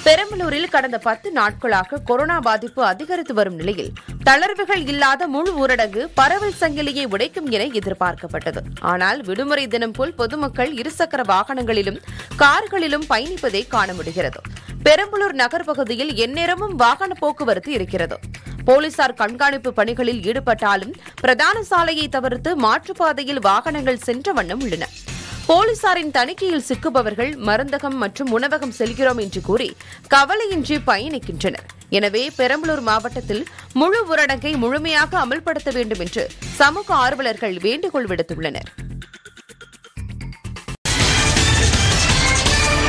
பெரம்பலூரில் கடந்த பத்து நாட்களாக கொரோனா பாதிப்பு அதிகரித்து வரும் நிலையில் தளர்வுகள் இல்லாத முழு ஊரடங்கு பரவல் சங்கிலியை உடைக்கும் என எதிர்பார்க்கப்பட்டது ஆனால் விடுமுறை தினம் போல் பொதுமக்கள் இருசக்கர வாகனங்களிலும் கார்களிலும் பயணிப்பதை காண முடிகிறது பெரம்பலூர் நகர் பகுதியில் எந்நேரமும் வாகன போக்குவரத்து இருக்கிறது போலீசார் கண்காணிப்பு பணிகளில் ஈடுபட்டாலும் பிரதான சாலையை தவிர்த்து மாற்றுப்பாதையில் வாகனங்கள் சென்ற வண்ணம் உள்ளன போலீசாரின் தணிக்கையில் சிக்குபவர்கள் மருந்தகம் மற்றும் உணவகம் செல்கிறோம் என்று கூறி கவலையின்றி பயணிக்கின்றனர் எனவே பெரம்பலூர் மாவட்டத்தில் முழு ஊரடங்கை முழுமையாக அமல்படுத்த வேண்டும் என்று சமூக ஆர்வலர்கள் வேண்டுகோள் விடுத்துள்ளனர்